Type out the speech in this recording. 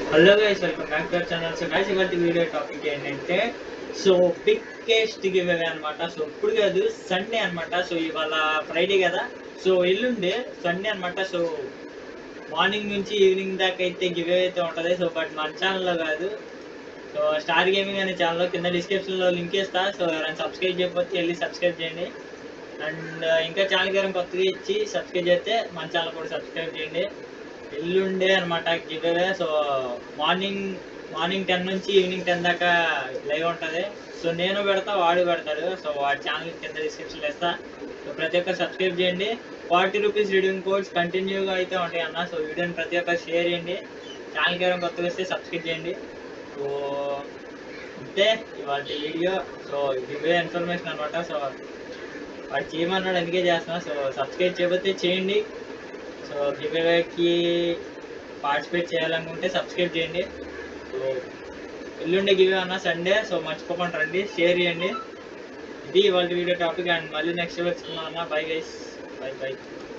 hello guys welcome back to our channel so guys ఇవాళ video topic ఏంటంటే so biggest giveaway అనమాట so ఇప్పుడు కాదు Sunday అన్నమాట సో ఇవాళ ఫ్రైడే కదా సో ఎల్లుండే సండే అన్నమాట సో మార్నింగ్ నుంచి ఈవినింగ్ దాకా అయితే గివ్ అవే అయితే ఉంటుంది సో బట్ మన ఛానల్లో కాదు సో స్టార్ గేమింగ్ అనే ఛానల్లో కింద డిస్క్రిప్షన్లో లింక్ ఇస్తా సో ఎవరైనా సబ్స్క్రైబ్ చేయకపోతే వెళ్ళి సబ్స్క్రైబ్ చేయండి అండ్ ఇంకా ఛానల్ గారు కొత్తగా ఇచ్చి సబ్స్క్రైబ్ చేస్తే మన ఛానల్ కూడా సబ్స్క్రైబ్ చేయండి ఎల్లుండే అనమాట giveaway so morning morning ten నుంచి ఈవినింగ్ టెన్ దాకా లైవ్ ఉంటుంది సో నేను పెడతా వాడు పెడతాడు సో వాడి ఛానల్ కింద డిస్క్రిప్షన్లో ఇస్తా సో ప్రతి ఒక్కరు సబ్స్క్రైబ్ చేయండి ఫార్టీ రూపీస్ రీడింగ్ కోడ్స్ కంటిన్యూగా అయితే ఉంటాయి అన్న సో వీడియోని ప్రతి ఒక్కరు షేర్ చేయండి ఛానల్ గారు కొత్తగా వస్తే సబ్స్క్రైబ్ చేయండి సో అంతే ఇవాళ వీడియో సో గివ్ ఇన్ఫర్మేషన్ అనమాట సో వాడు చేయమన్నాడు అందుకే చేస్తున్నా సో సబ్స్క్రైబ్ చేయకపోతే చేయండి సో గివ్ అవేకి పార్టిసిపేట్ చేయాలనుకుంటే సబ్స్క్రైబ్ చేయండి సో ఎల్లుండే గివ్ అన్న సండే సో మర్చిపోకుండా రండి షేర్ చేయండి ఇది ఇవాళ వీడియో టాపిక్ అండ్ మళ్ళీ నెక్స్ట్ వచ్చుకున్నాం అన్న బై గైస్ బై బై